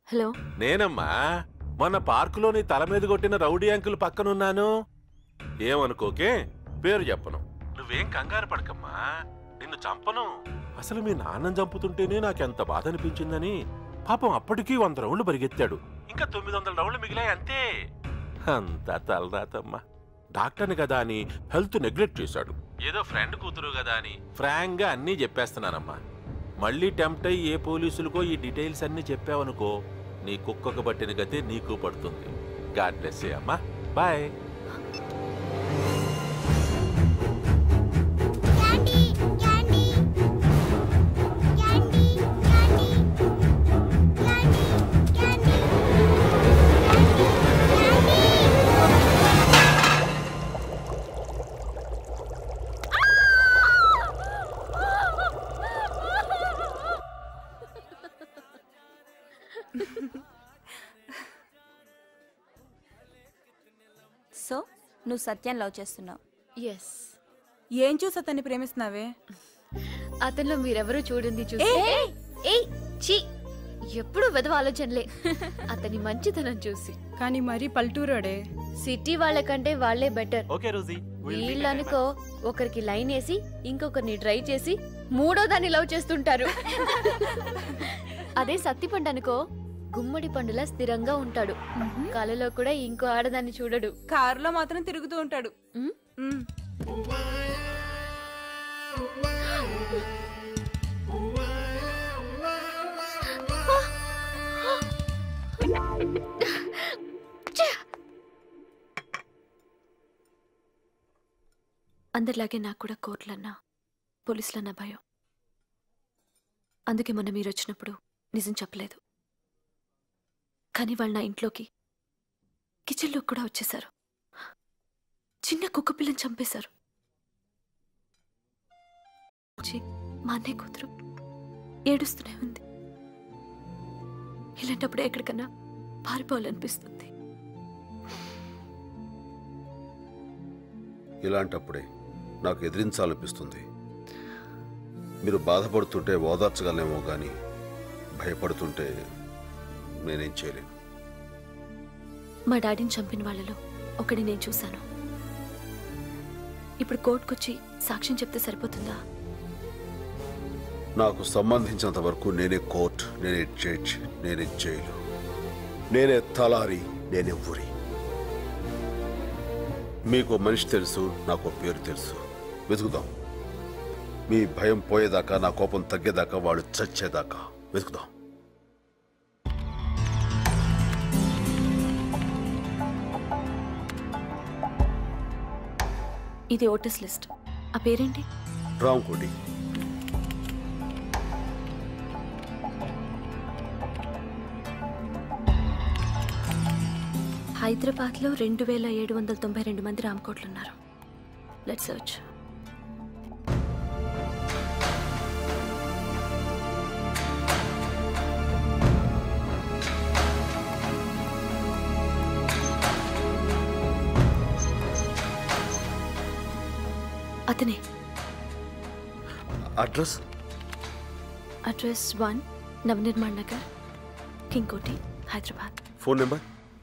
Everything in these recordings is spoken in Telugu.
హలో నేనమ్మా మొన్న పార్కులోని తల మీద కొట్టిన రౌడీ అంకుల్ పక్కనున్నాను ఏమనుకోకే పేరు చెప్పను నువ్వేం కంగారు పడకమ్మా నిన్ను చంపను అసలు మీ నాన్నం చంపుతుంటేనే నాకెంత బాధ అనిపించిందని పాపం అప్పటికీ వంద రౌండ్లు పరిగెత్తాడు ఇంకా తొమ్మిది వందల రౌండ్లు మిగిలాయి అంతే అంతా తలరాతమ్మా డాక్టర్ని కదా అని హెల్త్ నెగ్లెక్ట్ చేశాడు ఏదో ఫ్రెండ్ కూతురు కదా అని ఫ్రాంక్ గా అన్నీ చెప్పేస్తున్నానమ్మా మళ్ళీ టెంప్ట్ అయ్యి ఏ పోలీసులకో ఈ డీటెయిల్స్ అన్నీ చెప్పావనుకో నీ కుక్కకు పట్టిన గతే నీకు పడుతుంది గాడ్ బ్లెస్ యూ అమ్మా బాయ్ సో నువ్వు సత్యం లవ్ చేస్తున్నావు ఎస్ ఏం చూసి అతన్ని ప్రేమిస్తున్నావే అతనిలో మీరెవరూ చూడండి చూసి ఏయ్ ఛీ ఎప్పుడు వెదవ ఆలోచనలే అతని మంచితనం చూసి కానీ మరీ పల్టూరాడే సిటీ వాళ్ళకంటే వాళ్ళే బెటర్ ఓకే రోజీ వీళ్ళు అనుకో ఒకరికి లైన్ వేసి ఇంకొకరిని ట్రై చేసి మూడో దాన్ని లవ్ చేస్తుంటారు అదే సత్తి పండు అనుకో గుమ్మడి పండులా స్థిరంగా ఉంటాడు కలలో కూడా ఇంకో ఆడదాన్ని చూడడు కారులో మాత్రం తిరుగుతూ ఉంటాడు ఉమ్, ఉమ్. అందరిలాగే నాకు కూడా కోర్టులన్నా పోలీసులన్నా భయం అందుకే మొన్న మీరు వచ్చినప్పుడు నిజం చెప్పలేదు కానీ వాళ్ళు నా ఇంట్లోకి కిచెన్లో కూడా వచ్చేశారు చిన్న కుక్క పిల్లని చంపేశారు ఛీ, మా అన్నయ్య కూతురు ఏడుస్తూనే ఉంది ఇలాంటప్పుడు ఎక్కడికన్నా పారిపోవాలనిపిస్తుంది ఇలాంటప్పుడే నాకు ఎదిరించాలనిపిస్తుంది మీరు బాధపడుతుంటే ఓదార్చగలనేమో కానీ భయపడుతుంటే నేనేం చేయలేను మా డాడీని చంపిన వాళ్ళలో ఒకటి నేను చూశాను ఇప్పుడు కోర్టుకొచ్చి సాక్ష్యం చెప్తే సరిపోతుందా నాకు సంబంధించినంత వరకు నేనే కోర్ట్ నేనే జడ్జ్ నేనే జైలు నేనే తలారి నేనే ఊరి మీకు మనిషి తెలుసు నాకు పేరు తెలుసు వెతుకుదాం మీ భయం పోయేదాకా నా కోపం తగ్గేదాకా వాళ్ళు చచ్చేదాకా వెతుకుదాం ఇది ఓటర్స్ లిస్ట్ ఆ పేరేంటి రాంకోటి హైదరాబాద్లో రెండు వేల ఏడు వందల తొంభై రెండు మంది రామకోట్లు ఉన్నారు లెట్ సర్చ్ అతనే address address one Navnirman Nagar Kingkoti Hyderabad phone number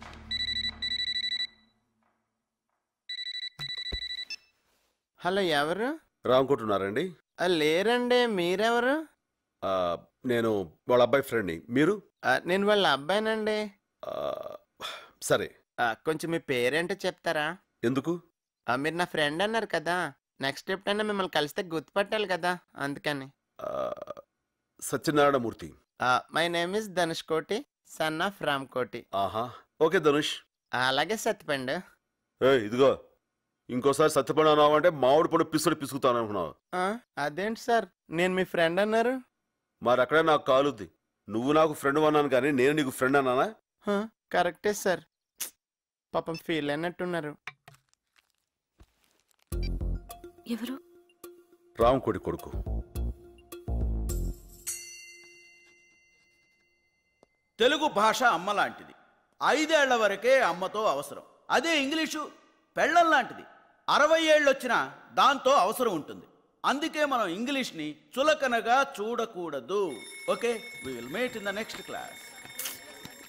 hello ఎవరు రాంకుంటున్నారండి ఆ, లేరండి మీరెవరు ఆ, నేను వాళ్ళ అబ్బాయి ఫ్రెండ్ని మీరు ఆ, నేను వాళ్ళ అబ్బాయినండి ఆ, సరే ఆ, కొంచెం మీ పేరేంటో చెప్తారా ఎందుకు ఆ, మీరు నా ఫ్రెండ్ అన్నారు కదా నెక్స్ట్ ఎప్పుడైనా మిమ్మల్ని కలిస్తే గుర్తుపట్టాలి కదా అందుకని ఆ, Satyanarayanamurthy my name is Dhanush Koti son of Ram కోటి ఆహా ఓకే ధనుష్ ఆ, అలాగే సత్తిపండు ఏ ఇదిగో ఇంకోసారి సత్యపడి అన్నావు అంటే మామిడి పండు పిసుడు పిసుకుతాను అనుకున్నావు ఆ, అదేంటి సార్ నేను మీ ఫ్రెండ్ అన్నారు మరి అక్కడే నాకు కాలుద్ది నువ్వు నాకు ఫ్రెండ్ అన్నాను కానీ నేను నీకు ఫ్రెండ్ అన్నానా ఆ, కరెక్టే సార్ పాపం ఫీల్ అయినట్టున్నారు ఎవరు రామకోడి కొడుకు తెలుగు భాష అమ్మ లాంటిది ఐదేళ్ల వరకే అమ్మతో అవసరం అదే ఇంగ్లీషు పెళ్ళం లాంటిది అరవై ఏళ్ళు వచ్చినా దాంతో అవసరం ఉంటుంది అందుకే మనం ఇంగ్లీష్ని చులకనగా చూడకూడదు okay we will meet in the next class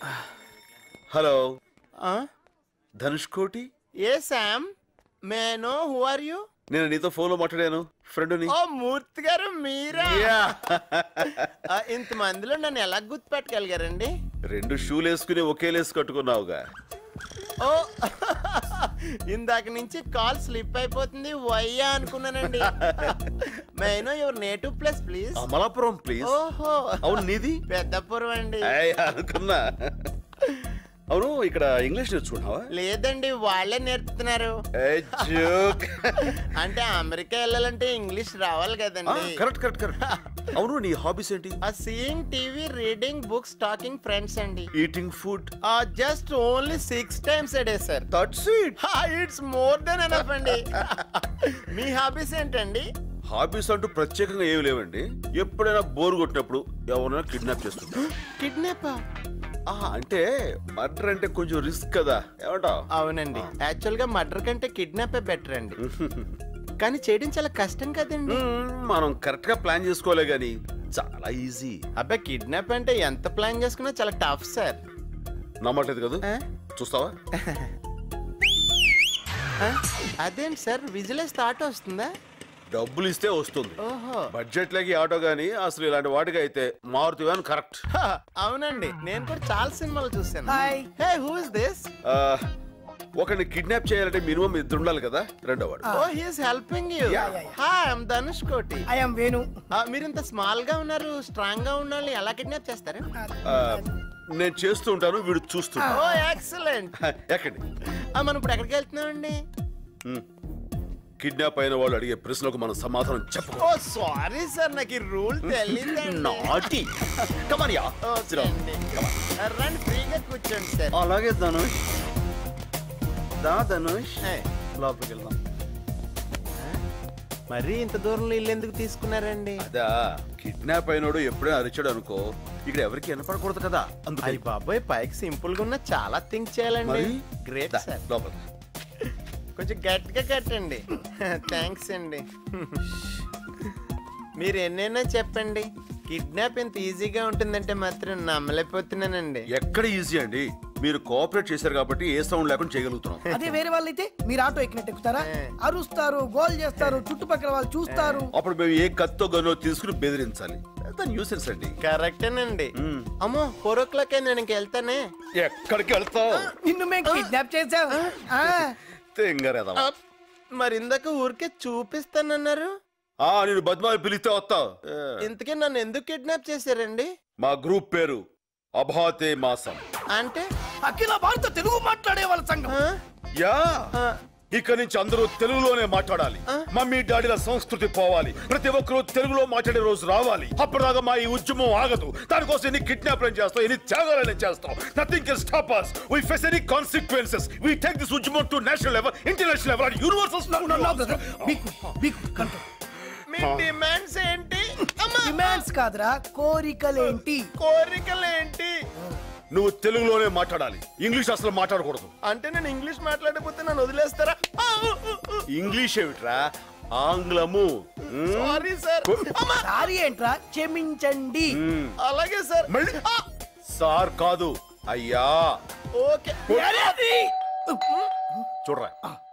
hello ఆ? Dhanush Koti I am may know who are you నేను నీతో ఫోన్లో మాట్లాడాను ఫ్రెండ్ని ఓ మూర్తి గారు మీరా ఆ, ఇంతమందిలో నన్ను ఎలా గుర్తుపెట్టగలిగారండి రెండు షూలు వేసుకుని ఒకే లేసు కట్టుకున్నావుగా ఓ ఇందాక నుంచి కాల్ స్లిప్ అయిపోతుంది వయ్యా అనుకున్నానండి may know your native place please Amalapuram please ఓహో అవును నీది పెద్దపురం అండి ఏయ్, అనుకున్నా అవును ఇక్కడ ఇంగ్లీష్ నేర్చుకున్నావా లేదండి వాళ్ళే నేర్పుతున్నారు ఏయ్, joke. అంటే అమెరికా వెళ్ళాలంటే ఇంగ్లీష్ రావాలి ఆ, కదండి కరెక్ట్ కరెక్ట్ కరెక్ట్ అవును నీ హాబీస్ ఏంటి ఆ seeing TV reading books talking friends అండి eating food just only six times a day sir that's it it's more than enough అండి మీ హాబీస్ ఏంటండి హాబీస్ అంటూ ప్రత్యేకంగా ఏమి లేవండి ఎప్పుడైనా బోర్ కొట్టినప్పుడు ఎవరైనా కిడ్నాప్ చేస్తుంటా కిడ్నాప్ ఆ, అంటే మర్డర్ అంటే కొంచెం రిస్క్ కదా ఏమంటావ్ అవునండి యాక్చువల్ గా మర్డర్ కంటే కిడ్నాపే బెటర్ అండి కానీ చేయడం చాలా కష్టం కదండి మ్మ్, మనం కరెక్ట్ గా ప్లాన్ చేసుకోలే గాని చాలా ఈజీ అబ్బాయి కిడ్నాప్ అంటే ఎంత ప్లాన్ చేసుకున్నా చాలా టఫ్ సార్ నమ్మట్లేదు కదా ఆ? చూస్తావా అదేంటి సార్ విజిలే స్టార్ట్ వస్తుందా డబ్బులు ఇస్తే వస్తుంది ఓహో బడ్జెట్ లకి ఆటో గానీ అసలు ఇలాంటి వాటికి అయితే మారుతి అని కరెక్ట్ హ, అవునండి నేను కూడా చాలా సినిమాలు చూసాను hi. Hey who is this ఒకరిని కిడ్నాప్ చేయాలంటే మినిమం ఇద్దరు ఉండాలి కదా రెండో వాడు oh he's helping you Yeah, yeah, yeah. Hi I'm Dhanush Koti I am Venu ఆ, మీరు ఇంత స్మాల్ గా ఉన్నారు స్ట్రాంగ్ గా ఉన్న వాళ్ళని ఎలా కిడ్నాప్ చేస్తారు ఆ, నేను చేస్తూ ఉంటాను వీడు చూస్తుంటా ఓ ఎక్సలెంట్ ఎక్కండి మనం ఇప్పుడు ఎక్కడికి వెళ్తున్నామండి కిడ్నాప్ అయిన వాళ్ళు అడిగే ప్రశ్నలకు మనం సమాధానం ఓ చెప్పు సారీ సార్ నాకు ఈ రూల్ తెలియదండి నాటి కమరియా ఓకే అండి. రండి ఫ్రీగా కూర్చోండి సార్ అలాగే ధనుష్ దా ధనుష్ హే, లోపలికి వెళ్దాం మరీ ఇంత దూరంలో ఇల్లు ఎందుకు తీసుకున్నారండి అదా కిడ్నాప్ అయినోడు ఎప్పుడైనా అరిచాడు అనుకో ఇక్కడ ఎవరికి వినపడకూడదు కదా అందుకని అయ్యి బాబాయ్ పైకి సింపుల్ గా ఉన్న చాలా థింక్ చేయాలండి మరి గ్రేట్ దా, సార్ లోపల కొంచెం గట్టిగా కట్టండి థ్యాంక్స్ అండి మీరు ఎన్నైనా చెప్పండి కిడ్నాప్ ఇంత ఈజీగా ఉంటుందంటే మాత్రం నమ్మలేకపోతున్నానండి ఎక్కడ ఈజీ అండి మీరు కోఆపరేట్ చేశారు కాబట్టి ఏ సౌండ్ లేకుండా చేయగలుగుతున్నాం అదే వేరే వాళ్ళైతే మీరు ఆటో ఎక్కినట్టు ఎక్కుతారా అరుస్తారు గోల్ చేస్తారు చుట్టుపక్కల వాళ్ళు చూస్తారు అప్పుడు మేము ఏ కత్తో గనో తీసుకుని బెదిరించాలి దాని న్యూసెన్స్ అండి కరెక్టేనండి అమ్మో ఫోర్ ఓ క్లాక్ నేను ఇంక వెళ్తానే ఎక్కడికి వెళ్తావు నిన్ను మేము కిడ్నాప్ చేసాం ఆ, తెంగరేదవా అప్, మరి ఇందాక ఊరికే చూపిస్తానన్నారు ఆ నేను బద్మాయి పిలిస్తే వస్తావు ఏ, ఇంతకీ నన్ను ఎందుకు కిడ్నాప్ చేశారండి మా గ్రూప్ పేరు అభాతే మాసం అంటే అఖిల భారత తెలుగు మాట్లాడే వాళ్ళ సంఘం ఆ? యా ఆ, ఇక నుంచి అందరూ తెలుగులోనే మాట్లాడాలి మమ్మీ డాడీల సంస్కృతి పోవాలి ప్రతి ఒక్కరూ తెలుగులో మాట్లాడే రోజు రావాలి అప్పటిదాకా మా ఈ ఉద్యమం ఆగదు దానికోసం ఎన్ని కిడ్నాప్లను చేస్తాం ఎన్ని త్యాగాలను చేస్తాం nothing can stop us we face any consequences we take this ఉద్యమం to national level international level and universal మీ డిమాండ్స్ ఏంటి అమ్మా, డిమాండ్స్ కాదురా కోరికలేంటి కోరికలు ఏంటి నువ్వు తెలుగులోనే మాట్లాడాలి ఇంగ్లీష్ అసలు మాట్లాడకూడదు అంటే నేను ఇంగ్లీష్ మాట్లాడకపోతే నన్ను వదిలేస్తారా ఇంగ్లీష్ ఏమిట్రా ఆంగ్లము మ్మ్. సారీ సార్ అమ్మా, సారీ ఏంట్రా క్షమించండి మ్మ్. అలాగే సార్ మళ్ళీ సార్ కాదు అయ్యా ఓకే చూడరా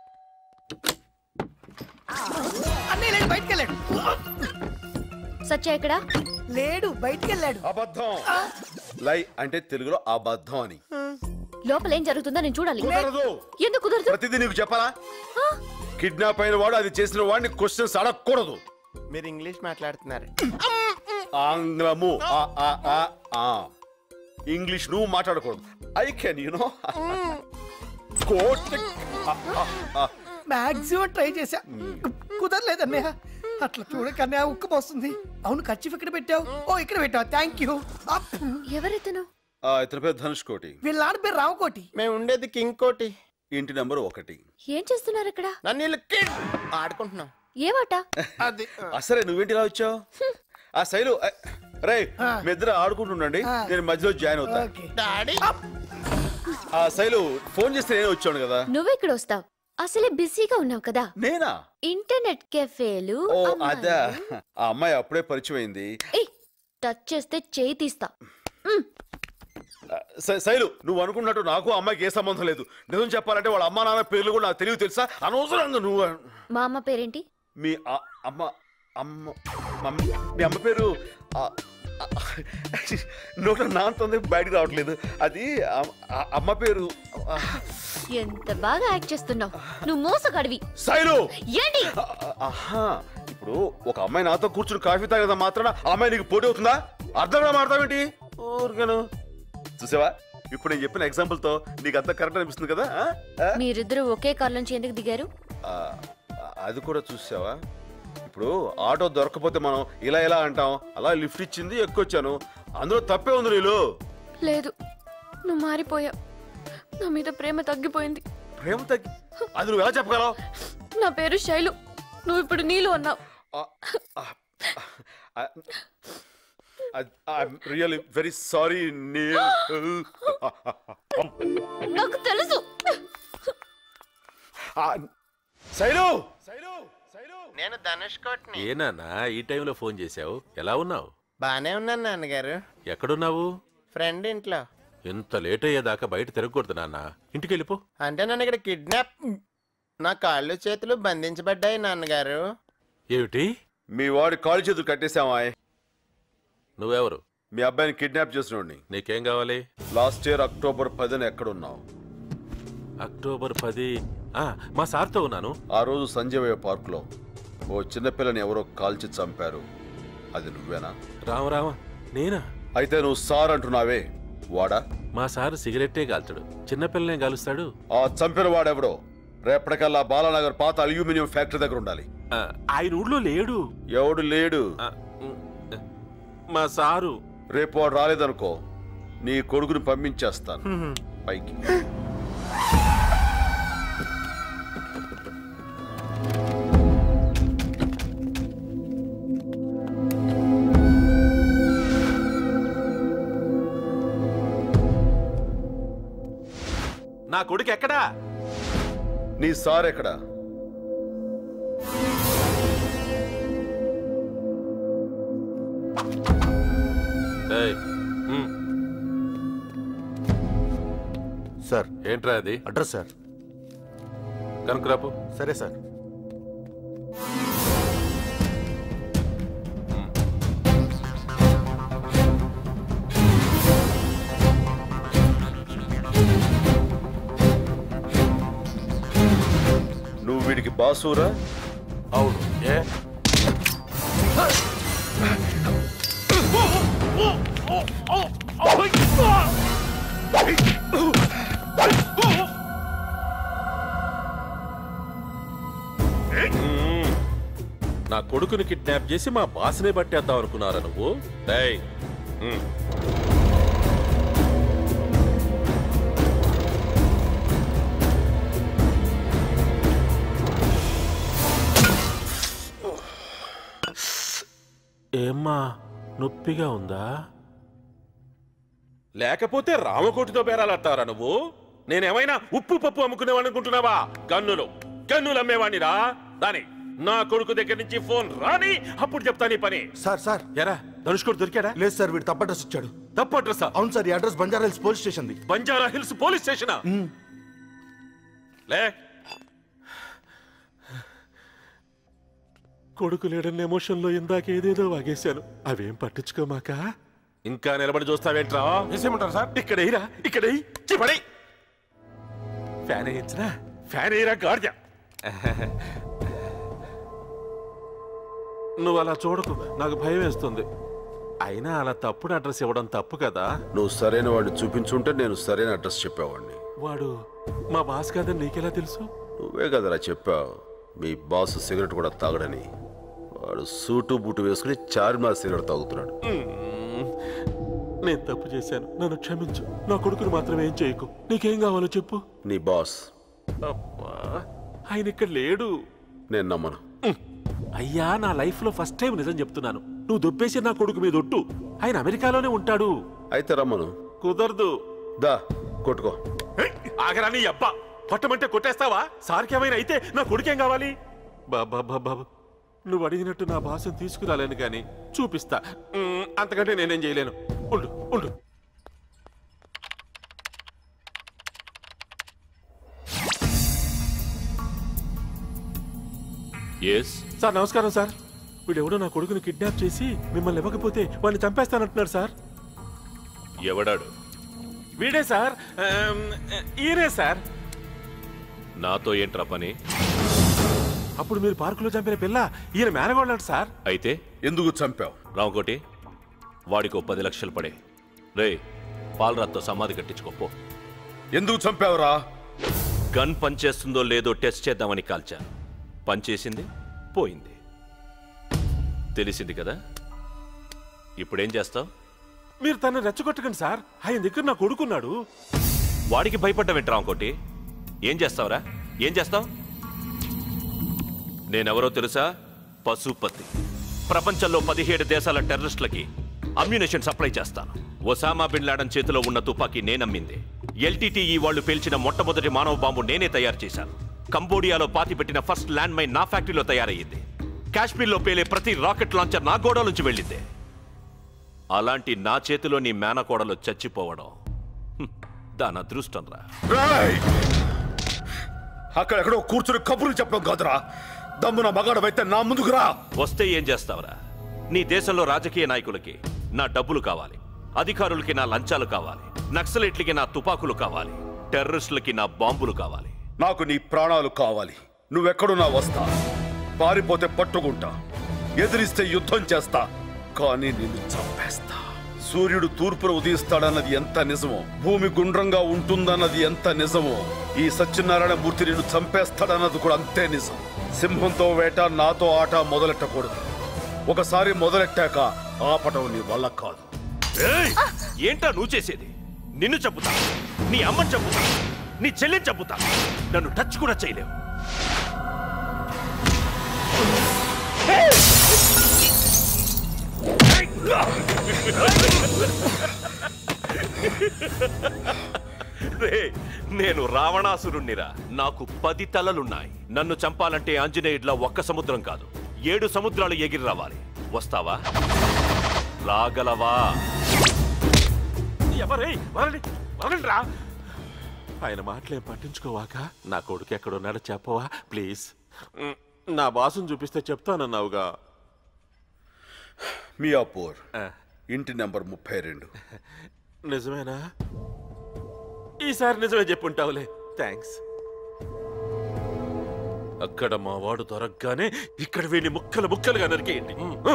అన్నయ్య లేడు బయటికి వెళ్ళాడు సత్య ఎక్కడా లేడు బయటికి వెళ్ళాడు అబద్ధం లై అంటే తెలుగులో అబద్ధం అని లోపల ఏం జరుగుతుందో నేను చూడాలి కుదరదు ఎందుకు కుదరదు ప్రతిదీ నీకు చెప్పాలా కిడ్నాప్ అయిన వాడు అది చేసిన వాడిని క్వశ్చన్స్ అడగకూడదు మీరు ఇంగ్లీష్ మాట్లాడుతున్నారు ఆంగ్లము ఆ, ఆ, ఆ, ఆ. ఇంగ్లీష్ నువ్వు మాట్లాడకూడదు I can you know quote maximum try చేశా కుదరలేదు అన్నయ్య అట్లా చూడకన్నయ్య ఉక్కు పోస్తుంది అవును ఖర్చు ఇక్కడ పెట్టావు ఓ ఇక్కడ పెట్టావు థ్యాంక్ యూ ఎవరెతను ఇతని పేరు ధనుష్ కోటి వీళ్ళ నాన్న పేరు రావుకోటి మేము ఉండేది కింగ్ కోటి ఇంటి నెంబర్ ఒకటి ఏం చేస్తున్నారు ఇక్కడ నన్ను వీళ్ళు కిడ్ ఆడుకుంటున్నాం ఏమాట అది అసలే నువ్వేంటి ఇలా వచ్చావు ఆ శైలు రే మీ ఇద్దరు ఆడుకుంటుండండి నేను మధ్యలో జాయిన్ అవుతా ఓకే డాడీ ఆ శైలు ఫోన్ చేస్తే నేను వచ్చాను కదా నువ్వెక్కడ వస్తావు అసలే బిజీగా ఉన్నావు కదా నేనా ఇంటర్నెట్ కెఫేలు ఓ అమ్మాయిలు. అదా ఆ అమ్మాయి అప్పుడే పరిచయం అయింది ఏయ్, టచ్ చేస్తే చేయి తీస్తా శై- శైలు నువ్వు అనుకున్నట్టు నాకు ఆ అమ్మాయికి ఏ సంబంధం లేదు నిజం చెప్పాలంటే వాళ్ళ అమ్మా నాన్న పేర్లు కూడా నాకు తెలివి తెలుసా అనవసరంగా నువ్వు మా అమ్మ పేరేంటి మీ ఆ- అమ్మ అమ్మ మమ్మీ మీ అమ్మ పేరు ఆ, ఆ, నోట నాంతుంది బయటకు రావట్లేదు అది ఆ- ఆ అమ్మ పేరు ఆ, ఎంత బాగా యాక్ట్ చేస్తున్నావు నువ్వు మోసగాడివి శైలు ఏంటి ఆ, ఆహా ఇప్పుడు ఒక అమ్మాయి నాతో కూర్చుని కాఫీ తాగేదా మాత్రాన ఆ అమ్మాయి నీకు పోటీ అవుతుందా అర్థం కూడా మాడతావేంటి ఊరికను చూసావా ఇప్పుడు నేను చెప్పిన ఎగ్జాంపుల్ తో నీకు అంత కరెక్ట్ అనిపిస్తుంది కదా ఆ? ఆ? మీరిద్దరూ ఒకే కార్ నుంచి ఎందుకు దిగారు ఆ, అది కూడా చూసావా ఇప్పుడు ఆటో దొరకపోతే మనం ఇలా ఇలా అంటాం అలా లిఫ్ట్ ఇచ్చింది ఎక్కువచ్చాను అందులో తప్పే ఉంది నీళ్ళు లేదు నువ్వు మారిపోయావు నా మీద ప్రేమ తగ్గిపోయింది ప్రేమ తగ్గి అది నువ్వు ఎలా చెప్పగలవు నా పేరు శైలు నువ్వు ఇప్పుడు నీళ్ళు అన్నావు రియల్లీ వెరీ సారీ నీల్ నాకు తెలుసు శైలు నేను ధనుష్ కోట్ని ఏనాన్నా ఈ టైంలో ఫోన్ చేశావు ఎలా ఉన్నావు బానే ఉన్నాను నాన్నగారు ఎక్కడున్నావు ఫ్రెండ్ ఇంట్లో ఇంత లేట్ అయ్యేదాకా బయట తిరగకూడదు నాన్న ఇంటికి వెళ్ళిపో అంటే నన్ను ఇక్కడ కిడ్నాప్ నా కాళ్ళు చేతులు బంధించబడ్డాయి నాన్నగారు ఏమిటి మీ వాడి కాలు చేతులు కట్టేశామా నువ్వెవరు మీ అబ్బాయిని కిడ్నాప్ చేసినోడిని నీకేం కావాలి లాస్ట్ ఇయర్ అక్టోబర్ పదిన ఎక్కడున్నావు అక్టోబర్ పది ఆ, మా సార్తో ఉన్నాను ఆ రోజు సంజయ్ పార్క్ లో ఓ చిన్నపిల్లని ఎవరో కాల్చి చంపారు అది నువ్వేనా రామ రామ నేనా అయితే నువ్వు సార్ అంటున్నావే వాడా మా సార్ సిగరెట్టే కాల్చడు చిన్నపిల్లనే కాలుస్తాడు ఆ చంపిన వాడెవడో రేపటికల్లా బాలానగర్ పాత అల్యూమినియం ఫ్యాక్టరీ దగ్గర ఉండాలి ఆ, ఆయన ఊళ్ళో లేడు ఎవడు లేడు ఆ, ఉమ్, మా సారు రేపు వాడు రాలేదనుకో నీ కొడుకుని పంపించేస్తాను పైకి నా కొడుకు ఎక్కడా నీ సార్ ఎక్కడ ఏయ్, ఉమ్, సార్ ఏంట్రా అది అడ్రస్ సార్ కనుకురాపు సరే సార్ నువ్వు వీడికి బాసూరా అవును ఏ మ్మ్. నా కొడుకుని కిడ్నాప్ చేసి మా బాస్నే పట్టేద్దాం అనుకున్నారా నువ్వు డేయ్ మ్మ్. ఏమ్మా నొప్పిగా ఉందా లేకపోతే రామకోటితో బేరాలంటారా నువ్వు నేనేమైనా ఉప్పు పప్పు అమ్ముకునేవాడిని అనుకుంటున్నావా కన్నులు కన్నులు అమ్మేవాణ్ణిరా దాని నా కొడుకు దగ్గర నుంచి ఫోన్ రాని అప్పుడు చెప్తా నీ పని సార్ సార్ ఎరా ధనుష్ కొడు దొరికాడా లేదు సార్ వీడు తప్ప అడ్రస్ ఇచ్చాడు తప్పు అడ్రస్ అవును సార్ ఈ అడ్రస్ బంజారా హిల్స్ పోలీస్ స్టేషన్ది బంజారా హిల్స్ పోలీస్ స్టేషనా లే కొడుకు లేడన్న ఎమోషన్లో ఇందాక ఏదేదో వాగేశాను అవేం పట్టించుకోమాక ఇంకా నిలబడి చూస్తావేంట్రా వేసేయమంటారు సార్ ఇక్కడ ఎయిరా ఇక్కడ ఎయ్. ఛీ, పడేయ్. ఫ్యాన్ వేయించరా ఫ్యాన్ ఎయిరా గాడిద నువ్వు అలా చూడకు నాకు భయం వేస్తుంది అయినా అలా తప్పుడు అడ్రస్ ఇవ్వడం తప్పు కదా నువ్వు సరైన వాడిని చూపించుంటే నేను సరైన అడ్రస్ చెప్పేవాడిని వాడు మా బాస్ కాదని నీకెలా తెలుసు నువ్వే కదరా చెప్పావు మీ బాస్ సిగరెట్ కూడా తాగడని వాడు సూటు బూటు వేసుకుని చార్మినార్ సిగరెట్ తాగుతున్నాడు మ్మ్. నేను తప్పు చేశాను నన్ను క్షమించు నా కొడుకుని మాత్రం ఏం చేయకు నీకేం కావాలో చెప్పు నీ బాస్ అబ్బా ఆయన ఇక్కడ లేడు నేను నమ్మను మ్మ్. అయ్యా నా లైఫ్ లో ఫస్ట్ టైం నిజం చెప్తున్నాను నువ్వు దొబ్బేసి నా కొడుకు మీద ఒట్టు ఆయన అమెరికాలోనే ఉంటాడు అయితే రమ్మను కుదరదు దా కొట్టుకో ఏయ్, ఆగరా నీ అబ్బా కొట్టమంటే కొట్టేస్తావా సార్కేమైనా అయితే నా కొడుకేం కావాలి బాబా బాబా నువ్వు అడిగినట్టు నా భాషను తీసుకురాలేను కానీ చూపిస్తా మ్మ్, అంతకంటే నేనేం చేయలేను ఉండు ఉండు ఎస్ సార్ నమస్కారం సార్ వీడెవడో నా కొడుకుని కిడ్నాప్ చేసి మిమ్మల్ని ఇవ్వకపోతే వాడిని చంపేస్తానంటున్నాడు సార్ ఎవడాడు వీడే సార్ ఆమ్, ఈయనే సార్ నాతో ఏంట్రా పని అప్పుడు మీరు పార్కులో చంపిన పిల్ల ఈయన మేనగోళ్ళంట సార్ అయితే ఎందుకు చంపావు రామకోటి వాడికి ఓ పది లక్షలు పడే రే పాలరాత్తో సమాధి కట్టించుకోపో ఎందుకు చంపావురా గన్ పనిచేస్తుందో లేదో టెస్ట్ చేద్దామని కాల్చా పనిచేసింది పోయింది తెలిసింది కదా ఇప్పుడేం చేస్తావు మీరు తను రెచ్చగొట్టకండి సార్ ఆయన దగ్గర నా కొడుకున్నాడు వాడికి భయపడ్డవేంటి రామకోటి ఏం చేస్తావురా ఏం చేస్తావు నేనెవరో తెలుసా పశుపతి ప్రపంచంలో పదిహేడు దేశాల టెర్రరిస్టులకి అమ్యునేషన్ సప్లై చేస్తాను ఒసామా బిన్ లాడన్ చేతిలో ఉన్న తుపాకీ నేనమ్మింది ఎల్టీటీఈ వాళ్ళు పేల్చిన మొట్టమొదటి మానవ బాంబు నేనే తయారు చేశాను కంబోడియాలో పాతి పెట్టిన ఫస్ట్ ల్యాండ్ మైన్ నా ఫ్యాక్టరీలో తయారయ్యింది కాశ్మీర్లో పేలే ప్రతి రాకెట్ లాంచర్ నా గోడ నుంచి వెళ్ళింది అలాంటి నా చేతిలో నీ మేనకోడలు చచ్చిపోవడం హ్మ్, దాని అదృష్టం రా రాయ్ అక్కడెక్కడో కూర్చుని కబుర్లు చెప్పడం కాదురా దమ్మున మగాడవైతే నా ముందుకు రా వస్తే ఏం చేస్తావురా నీ దేశంలో రాజకీయ నాయకులకి నా డబ్బులు కావాలి అధికారులకి నా లంచాలు కావాలి నక్సలైట్లకి నా తుపాకులు కావాలి టెర్రరిస్టులకి నా బాంబులు కావాలి నాకు నీ ప్రాణాలు కావాలి నువ్వెక్కడున్నా వస్తా పారిపోతే పట్టుకుంటా ఎదిరిస్తే యుద్ధం చేస్తా కానీ నిన్ను చంపేస్తా సూర్యుడు తూర్పున ఉదయిస్తాడన్నది ఎంత నిజమో భూమి గుండ్రంగా ఉంటుందన్నది ఎంత నిజమో ఈ సత్యనారాయణ మూర్తి నిన్ను చంపేస్తాడన్నది కూడా అంతే నిజం సింహంతో వేట నాతో ఆట మొదలెట్టకూడదు ఒకసారి మొదలెట్టాక ఆపటం నీ వల్ల కాదు ఏయ్! ఏంటా నువ్వు చేసేది నిన్ను చంపుతా నీ అమ్మని చంపుతా నీ చెల్లిని చంపుతా నన్ను టచ్ కూడా చేయలేవు రే నేను రావణాసురుణ్ణిరా నాకు పది తలలున్నాయి నన్ను చంపాలంటే ఆంజనేయుడిలా ఒక్క సముద్రం కాదు ఏడు సముద్రాలు ఎగిరి రావాలి వస్తావా రాగలవా ఎవరే వరండి వరండి రా ఆయన మాటలేం పట్టించుకోవాక నా కొడుకు ఎక్కడున్నాడో చెప్పవా ప్లీజ్ మ్, నా బాసుని చూపిస్తే చెప్తానన్నావుగా మియాపూర్ ఇంటి నెంబర్ ముప్పై రెండు నిజమేనా ఈసారి నిజమే చెప్పుంటావులే థ్యాంక్స్ అక్కడ మా వాడు దొరకగానే ఇక్కడ వీడిని ముక్కలు ముక్కలుగా నరికేయండి మ్, మ్.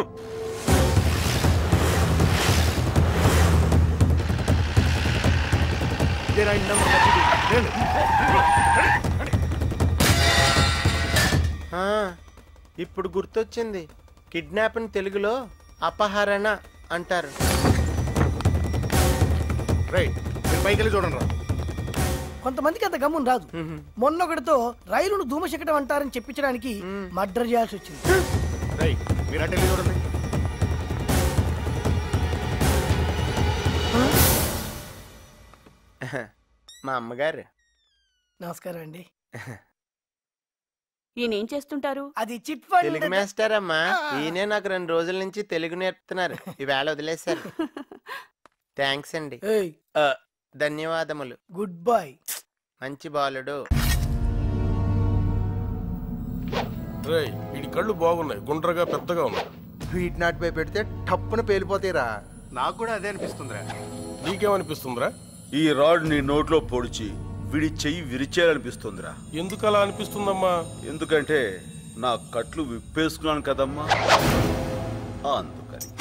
ఆ, ఇప్పుడు గుర్తొచ్చింది కిడ్నాప్ తెలుగులో అపహరణ అంటారు రైట్ మీరు పైకి వెళ్ళి చూడండి రా కొంతమందికి అంత గమ్మున రాదు మొన్నొకటితో రైలును ధూమశకటం అంటారని చెప్పించడానికి మర్డర్ చేయాల్సి వచ్చింది రైట్ మీరు అటు వెళ్ళి చూడండి మా అమ్మగారు నమస్కారం అండి ఈయన ఏం చేస్తుంటారు అది చిట్ ఫండ్ తెలుగు మాస్టర్ అమ్మా ఈయనే నాకు రెండు రోజుల నుంచి తెలుగు నేర్పుతున్నారు ఈవేళ వదిలేశారు థ్యాంక్స్ అండి ఏయ్ ఆ, ధన్యవాదములు గుడ్ బాయ్ మంచి బాలుడు రేయ్ వీడి కళ్ళు బాగున్నాయి గుండ్రగా పెద్దగా ఉన్నాయి వీటి నాటిపై పెడితే టప్పున పేలిపోతాయిరా నాకు కూడా అదే అనిపిస్తుందిరా నీకేమనిపిస్తుందిరా ఈ రాడ్ నీ నోట్లో పొడిచి విడి చెయ్యి విరిచేయాలనిపిస్తుందిరా ఎందుకు అలా అనిపిస్తుందమ్మా ఎందుకంటే నా కట్లు విప్పేసుకున్నాను కదమ్మా అందుకని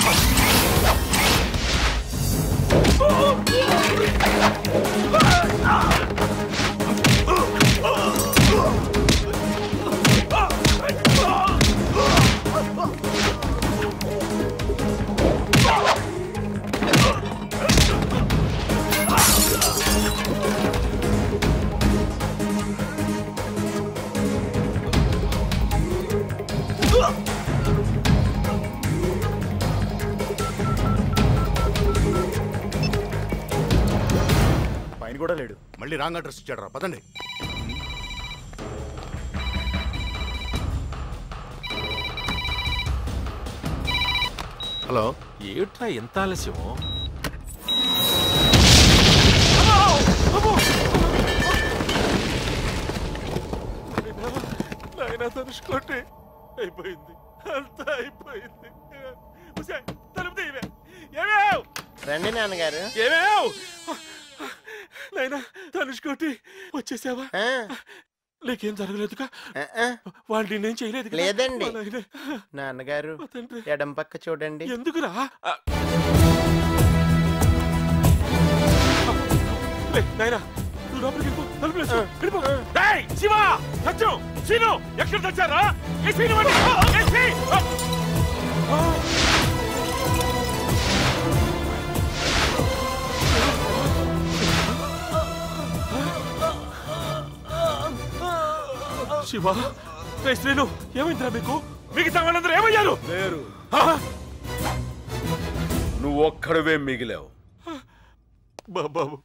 పైన కూడా లేడు మళ్ళీ రాంగ్ అడ్రస్ ఇచ్చాడు రా పదండి హలో ఏట్రా ఎంత ఆలస్యము నాయనా ధనుష్కోటి అయిపోయింది అంతా అయిపోయింది ఉసే, తలుపు తీయవే ఏమేవ్ రండి నాన్నగారు ఏమేవ్ నైనా తనుష్కోటి వచ్చేసావా నీకేం జరగలేదుగా వాళ్ళు నేనేం చేయలేదు లేదండి నాన్నగారు ఎడం పక్క చూడండి ఎందుకురా ఆ. లే, నాయనా నువ్వు లోపలికి వెళ్ళిపో తలుపులు వేసుకో. వెళ్ళిపో డేయ్, శివ సత్యం సీను ఎక్కడ తెచ్చారా ఏ సీను వండి ఏ సీ! ఆ! ఆ! శివ రే శ్రీను ఏమైందిరా మీకు మిగతా వాళ్ళందరూ ఏమయ్యారు లేరు ఆ! నువ్వు ఒక్కడవే మిగిలావు బా- బాబు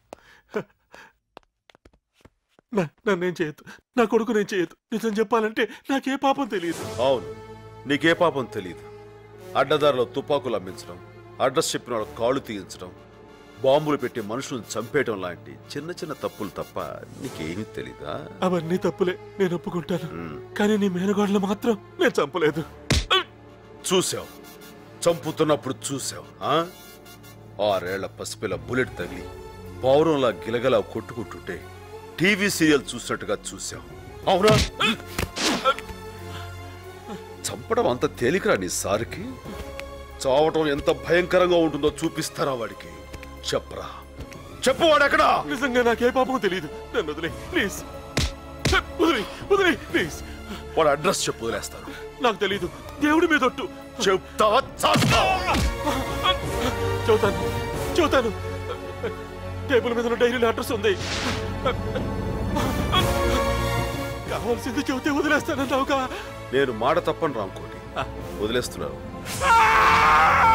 నా- నన్నేం చేయొద్దు నా కొడుకు నేను చేయొద్దు నిజం చెప్పాలంటే నాకే పాపం తెలియదు అవును నీకే పాపం తెలియదు అడ్డదారిలో తుపాకులు అమ్మించడం అడ్రస్ చెప్పిన వాళ్ళ కాళ్ళు తీయించడం బాంబులు పెట్టి మనుషులను చంపేయడం లాంటి చిన్న చిన్న తప్పులు తప్ప నీకేమీ తెలీదా అవన్నీ తప్పులే నేను ఒప్పుకుంటాను కానీ నీ మేనగోడలు మాత్రం నేను చంపలేదు చూసావు చంపుతున్నప్పుడు చూసావు ఆ? ఆరేళ్ల పసిపిల్ల బుల్లెట్ తగిలి పౌరంలా గిలగలా కొట్టుకుంటుంటే టీవీ సీరియల్ చూసినట్టుగా చూసావు అవునా చంపడం అంత తేలికరా నీ సారికి చావటం ఎంత భయంకరంగా ఉంటుందో చూపిస్తారా వాడికి చెప్పరా చెప్పు వాడెక్కడా నిజంగా నాకే పాపం తెలియదు నన్ను వదిలే ప్లీజ్ వదిలే వదిలే ప్లీజ్ వాడు అడ్రస్ చెప్పు వదిలేస్తాను నాకు తెలియదు దేవుడి మీద ఒట్టు చెప్తావా చేస్తావా? చెబుతాను చెబుతాను టేబుల్ మీద ఉన్న డైరీలో అడ్రస్ ఉంది కావాల్సింది చెబితే వదిలేస్తానన్నావుగా నేను మాట తప్పని రాంకోటి వదిలేస్తున్నాను ఆ!